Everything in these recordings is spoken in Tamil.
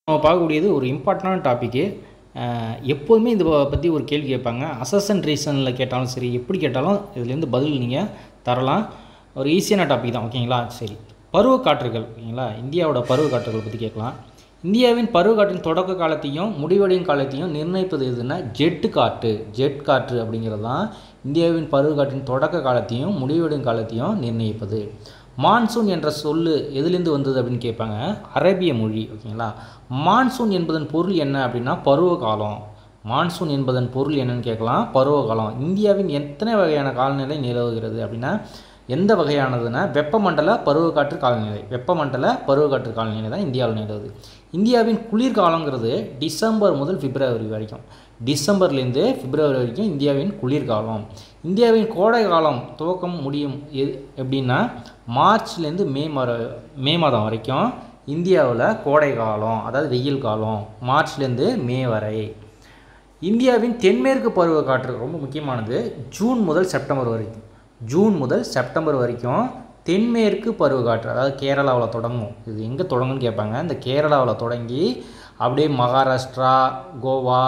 நம்ம பார்க்கக்கூடியது ஒரு இம்பார்ட்டண்டான டாப்பிக்கு எப்போதுமே இதை பற்றி ஒரு கேள்வி கேட்பாங்க அசசன் ரீசனில் கேட்டாலும் சரி எப்படி கேட்டாலும் இதுலேருந்து பதில் நீங்கள் தரலாம் ஒரு ஈஸியான டாபிக் தான் ஓகேங்களா சரி பருவ காற்றுகள் ஓகேங்களா இந்தியாவோட பருவ காற்றுகள் பற்றி கேட்கலாம் இந்தியாவின் பருவக்காற்றின் தொடக்க காலத்தையும் முடிவடையும் காலத்தையும் நிர்ணயிப்பது எதுன்னா ஜெட் காற்று ஜெட் காற்று அப்படிங்கிறது தான் இந்தியாவின் பருவக்காற்றின் தொடக்க காலத்தையும் முடிவடையும் காலத்தையும் நிர்ணயிப்பது மான்சூன் என்ற சொல்லு எதுலேருந்து வந்தது அப்படின்னு கேட்பாங்க அரேபிய மொழி ஓகேங்களா மான்சூன் என்பதன் பொருள் என்ன அப்படின்னா பருவ காலம் மான்சூன் என்பதன் பொருள் என்னன்னு கேட்கலாம் பருவ காலம் இந்தியாவின் எத்தனை வகையான காலநிலை நிலவுகிறது அப்படின்னா எந்த வகையானதுன்னா வெப்பமண்டல பருவக்காற்று காலநிலை வெப்பமண்டல பருவக்காற்று காலநிலை தான் இந்தியாவில் நிலவுது இந்தியாவின் குளிர்காலங்கிறது டிசம்பர் முதல் பிப்ரவரி வரைக்கும் டிசம்பர்லேருந்து பிப்ரவரி வரைக்கும் இந்தியாவின் குளிர்காலம் இந்தியாவின் கோடை காலம் துவக்கம் முடியும் எது எப்படின்னா மார்ச்லேருந்து மே மர மே மாதம் வரைக்கும் இந்தியாவில் கோடை காலம் அதாவது வெயில் காலம் மார்ச்லேருந்து மே வரை இந்தியாவின் தென்மேற்கு பருவக்காற்று ரொம்ப முக்கியமானது ஜூன் முதல் செப்டம்பர் வரைக்கும் ஜூன் முதல் செப்டம்பர் வரைக்கும் தென்மேற்கு பருவக்காற்று அதாவது கேரளாவில் தொடங்கும் இது எங்கே தொடங்குன்னு கேட்பாங்க இந்த கேரளாவில் தொடங்கி அப்படியே மகாராஷ்டிரா கோவா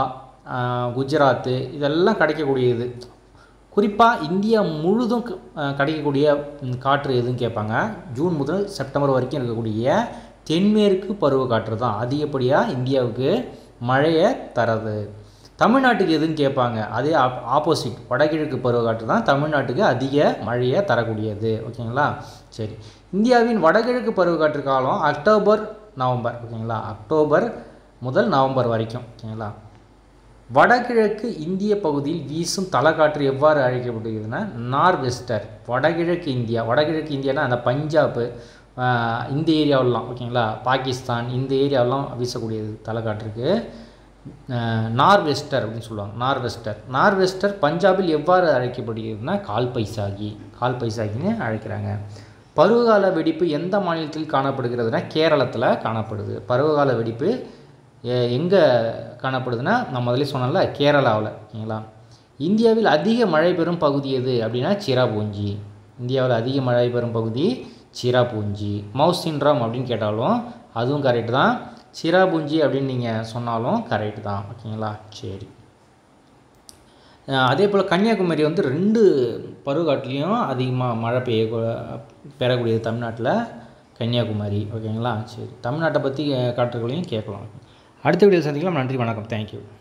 குஜராத்து இதெல்லாம் கிடைக்கக்கூடியது குறிப்பாக இந்தியா முழுதும் கிடைக்கக்கூடிய காற்று எதுன்னு கேட்பாங்க ஜூன் முதல் செப்டம்பர் வரைக்கும் இருக்கக்கூடிய தென்மேற்கு பருவக்காற்று தான் அதிகப்படியாக இந்தியாவுக்கு மழையை தரது தமிழ்நாட்டுக்கு எதுன்னு கேட்பாங்க அதே ஆப் ஆப்போசிட் வடகிழக்கு பருவக்காற்று தான் தமிழ்நாட்டுக்கு அதிக மழையை தரக்கூடியது ஓகேங்களா சரி இந்தியாவின் வடகிழக்கு பருவக்காற்று காலம் அக்டோபர் நவம்பர் ஓகேங்களா அக்டோபர் முதல் நவம்பர் வரைக்கும் ஓகேங்களா வடகிழக்கு இந்திய பகுதியில் வீசும் தலைக்காற்று எவ்வாறு அழைக்கப்படுகிறதுனா நார்வெஸ்டர் வடகிழக்கு இந்தியா வடகிழக்கு இந்தியானா அந்த பஞ்சாப் இந்த ஏரியாவெல்லாம் ஓகேங்களா பாகிஸ்தான் இந்த ஏரியாவெல்லாம் வீசக்கூடியது தலைக்காற்றுக்கு நார்வெஸ்டர் அப்படின்னு சொல்லுவாங்க நார்வெஸ்டர் நார்வெஸ்டர் பஞ்சாபில் எவ்வாறு அழைக்கப்படுகிறதுனா கால் பைசாகி கால் பைசாகின்னு அழைக்கிறாங்க பருவகால வெடிப்பு எந்த மாநிலத்தில் காணப்படுகிறதுனா கேரளத்தில் காணப்படுது பருவகால வெடிப்பு எங்கே காணப்படுதுன்னா நான் முதலே சொன்னேன்ல கேரளாவில் ஓகேங்களா இந்தியாவில் அதிக மழை பெறும் பகுதி எது அப்படின்னா சிராபூஞ்சி இந்தியாவில் அதிக மழை பெறும் பகுதி சிராபூஞ்சி மவுஸ் சின்ட்ரம் அப்படின்னு கேட்டாலும் அதுவும் கரெக்டு தான் சிராபுஞ்சி அப்படின்னு நீங்கள் சொன்னாலும் கரெக்டு தான் ஓகேங்களா சரி அதே போல் கன்னியாகுமரி வந்து ரெண்டு பருவக்காட்டுலேயும் அதிகமாக மழை பெய்ய பெறக்கூடியது தமிழ்நாட்டில் கன்னியாகுமரி ஓகேங்களா சரி தமிழ்நாட்டை பற்றி காற்றுகளையும் கேட்கலாம் அடுத்த வீடியோ சந்திக்கலாம் நன்றி வணக்கம் தேங்க்யூ